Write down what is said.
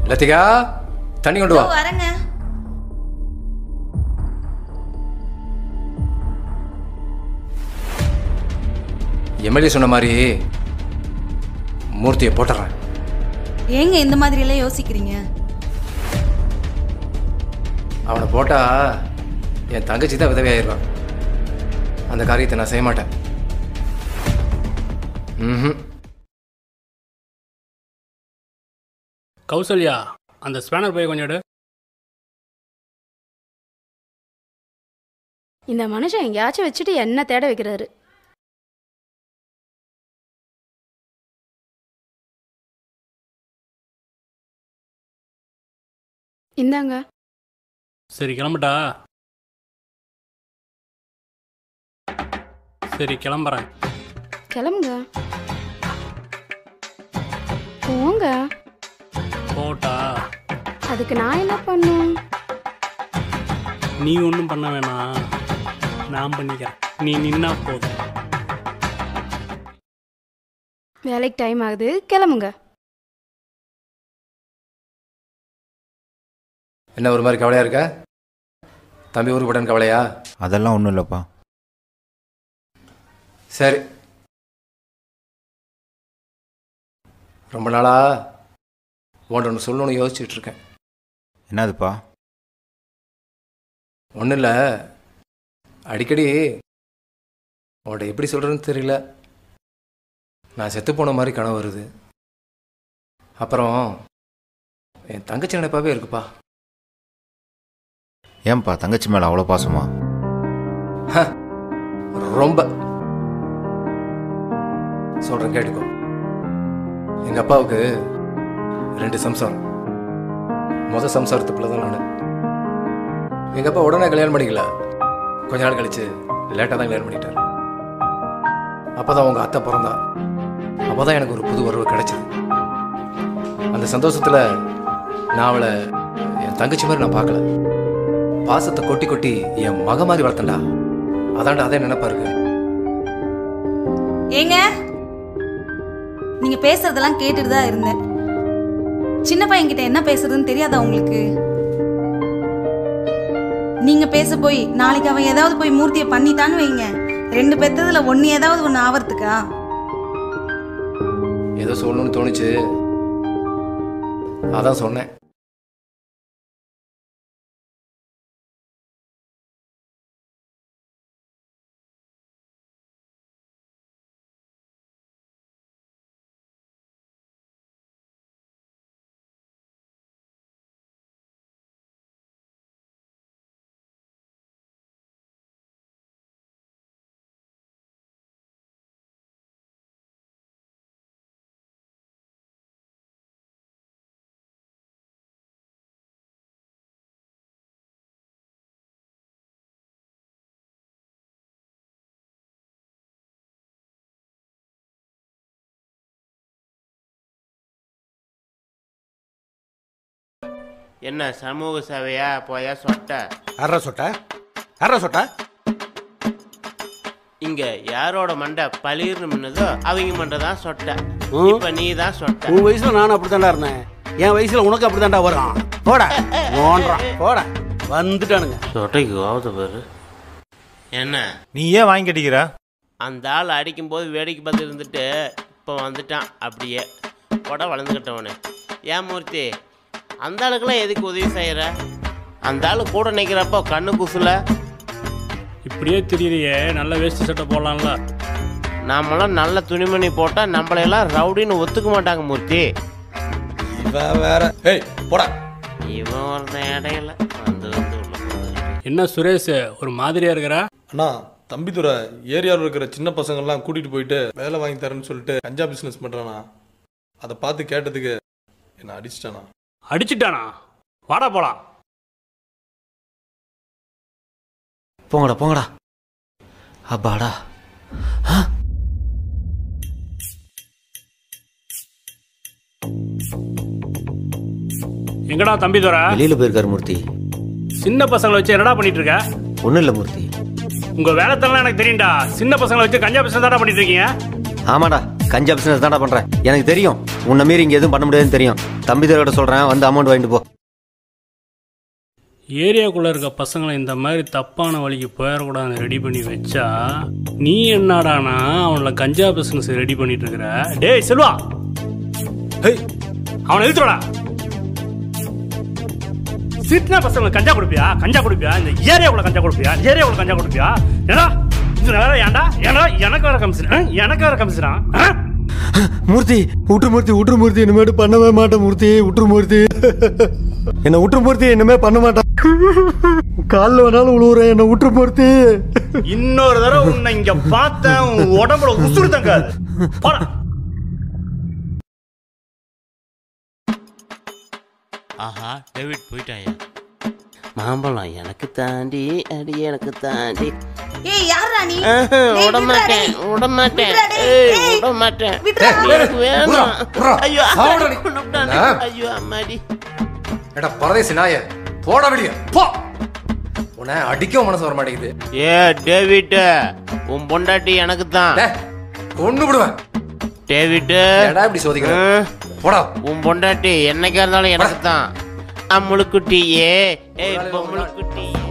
லத்திகா தண்ணி கொண்டு வா இதோ வரேங்க எம்எல்ஏ சொன்ன மாதிரி மூர்த்தியை போட்டுறேன் ஏங்க இந்த மாதிரி எல்லாம் யோசிக்கிறீங்க அவனை போட்டா என் தங்கச்சி தான் விதவையாயிருவான் அந்த காரியத்தை நான் செய்ய மாட்டேன் ம்ஹும் கௌசல்யா அந்த ஸ்பேனர் போய் கொஞ்சம் எடு இந்த மனுஷன் எங்கேயாச்சும் வச்சுட்டு என்ன தேட வைக்கிறாரு இந்தாங்க சரி கிளம்பட்டா சரி கிளம்புறேன் கிளம்புங்க போங்க போட்டா அதுக்கு நான் என்ன பண்ணும் நீ ஒன்றும் பண்ண வேணாம் நான் பண்ணிக்கிறேன் நீ நின்னா போதும் வேலைக்கு டைம் ஆகுது கிளம்புங்க என்ன ஒரு மாதிரி கவலையா இருக்க தம்பி ஊருக்கு போட்டேன்னு கவலையா அதெல்லாம் ஒன்றும் இல்லைப்பா சரி ரொம்ப நாளா உன்ட்ட ஒன்று சொல்லணும்னு யோசிச்சுட்டு இருக்கேன் என்னதுப்பா ஒன்றும் இல்லை அடிக்கடி உன்ட்ட எப்படி சொல்கிறேன்னு தெரியல நான் செத்து போன மாதிரி கனவு வருது அப்புறம் என் தங்கச்சி நினைப்பாவே இருக்குப்பா ஏன்பா தங்கச்சி மேலே அவ்வளோ பாசமா ரொம்ப சொல்கிறேன் கேட்டுக்கோ எங்கள் அப்பாவுக்கு ரெண்டு சம்சாரம் முத சம்சாரத்து பிள்ளை தான் நான் எங்கள் அப்பா உடனே கல்யாணம் பண்ணிக்கல கொஞ்ச நாள் கழிச்சு லேட்டாக தான் கல்யாணம் பண்ணிட்டார் அப்போ தான் உங்கள் அத்தை பிறந்தா அப்போ தான் எனக்கு ஒரு புது உறவு கிடைச்சது அந்த சந்தோஷத்தில் நான் அவளை என் தங்கச்சி மாதிரி நான் பார்க்கல பாசத்தை கொட்டி கொட்டி என் மக மாதிரி வளர்த்தண்டா அதான்டா அதே நினைப்பா இருக்கு ஏங்க நீங்க பேசுறதெல்லாம் கேட்டுட்டு தான் இருந்தேன் சின்ன பையன்கிட்ட என்ன பேசுறதுன்னு தெரியாதா உங்களுக்கு நீங்க பேச போய் நாளைக்கு அவன் ஏதாவது போய் மூர்த்தியை பண்ணிட்டான்னு வைங்க ரெண்டு பெத்ததுல ஒன்னு ஏதாவது ஒன்னு ஆவறதுக்கா ஏதோ சொல்லணும்னு தோணுச்சு அதான் சொன்னேன் என்ன சமூக சேவையா போயா சொட்ட அற சொட்ட அற சொட்ட இங்க யாரோட மண்டை பளிர்னு மின்னதோ அவங்க மண்டை தான் சொட்ட ம். இப்ப நீ தான் சொட்ட உன் வயசுல நானும் அப்படித்தான்டா இருந்தேன் என் வயசுல உனக்கு அப்படித்தான்டா வரும் போடா நோன்றான் போடா வந்துட்டானுங்க சொட்டைக்கு கோவத்தை பாரு என்ன நீ ஏன் வாங்கி கட்டிக்கிற அந்த ஆள் அடிக்கும்போது வேடிக்கை பார்த்து இருந்துட்டு இப்போ வந்துட்டான் அப்படியே கொடை வளர்ந்துக்கிட்டவனு ஏன் மூர்த்தி அந்த ஆளுக்கெல்லாம் எதுக்கு உதவி செய்கிற அந்த ஆள் கூட நிற்கிறப்போ கண்ணு குசுல இப்படியே தெரியலையே நல்ல வேஷ்டி சட்டை போடலாம்ல நாமெல்லாம் நல்ல துணிமணி போட்டால் நம்மளையெல்லாம் ரவுடின்னு ஒத்துக்க மாட்டாங்க மூர்த்தி இவன் வேற ஏய் போடா இவன் ஒருத்தன் இடையில வந்து வந்து உள்ள போகுது. என்ன சுரேஷ் ஒரு மாதிரியா இருக்கிற அண்ணா தம்பிதுரை ஏரியாவில் இருக்கிற சின்ன பசங்கள்லாம் கூட்டிட்டு போயிட்டு வேலை வாங்கி தரேன்னு சொல்லிட்டு கஞ்சா பிஸ்னஸ் பண்றானா அதை பார்த்து கேட்டதுக்கு என்ன அடிச்சிட்டானா அடிச்சிட்டானா வாடா போலாம் போங்கடா போங்கடா அப்பாடா எங்கடா தம்பி தோற வெளியில போயிருக்காரு மூர்த்தி சின்ன பசங்களை வச்சு என்னடா பண்ணிட்டு இருக்க ஒன்றும் இல்லை மூர்த்தி உங்க வேலைத்தெல்லாம் எனக்கு தெரியும்டா சின்ன பசங்களை வச்சு கஞ்சா பிசினஸ் தான்டா பண்ணிட்டு இருக்கீங்க ஆமாடா கஞ்சா பிசினஸ் தான்டா பண்றேன் எனக்கு தெரியும் உன்னை மீறி இங்க எதுவும் பண்ண முடியாதுன்னு தெரியும் தம்பி தரகிட்ட சொல்கிறேன் வந்து அமௌண்ட் வாங்கிட்டு போ ஏரியாக்குள்ளே இருக்க பசங்களை இந்த மாதிரி தப்பான வழிக்கு போயிடக்கூடாதுன்னு ரெடி பண்ணி வச்சா நீ என்னடானா அவனை கஞ்சா பிஸ்னஸ் ரெடி பண்ணிட்டு இருக்கிற டேய் செல்வா ஹேய் அவனை எழுத்துடா சிட்னா பசங்களை கஞ்சா கொடுப்பியா கஞ்சா கொடுப்பியா இந்த ஏரியாவுக்குள்ள கஞ்சா கொடுப்பியா இந்த ஏரியாவுக்குள்ள கஞ்சா கொடுப்பியா ஏடா இது வேற ஏன்டா ஏன்டா எனக்கு வேற கமிஷன் எனக்கு வேற கமிஷனா மூர்த்தி விட்டுரு மூர்த்தி விட்டுரு மூர்த்தி இனிமேட்டு பண்ணவே மாட்டேன் மூர்த்தி விட்டுரு மூர்த்தி என்ன விட்டுரு மூர்த்தி இனிமே பண்ண மாட்டேன் காலில் வேணாலும் உழுவுறேன் என்ன விட்டுரு மூர்த்தி இன்னொரு தடவை உன்னை இங்க பார்த்தேன் உன் உடம்புல உசுறு தங்காது போடா ஆஹா டேவிட் போயிட்டாயா மாம்பழம் எனக்கு தாண்டி அடி எனக்கு தாண்டி ஏய் யாரா நீ ஆஹா, டேய், விட மாட்டேன் விட்றா விட மாட்டேன் விட்றா டேய், ஏய், டேய். விட மாட்டேன் விட்றா. எனக்கு வேணும் விட்றா, விட்றா. ஐயோ சாவடா நீ. கொன்னுட்டானே. ஆ. ஐயோ அம்மாடி ஏடா பரதேசி நாய போட வெளிய போ உன்னை அடிக்கவும் மனசு வர மாட்டேங்குது ஏ டேவிட் உன் பொண்டாட்டி எனக்கு தான் டே, கொன்னு விடுவேன் டேவிட் ஏடா இப்படி சோதிக்கிற போடா உன் பொண்டாட்டி என்னைக்கா இருந்தாலும் எனக்கு தான் அம்முழுக்குட்டி ஏ ஏய் பொம்முழுக்குட்டி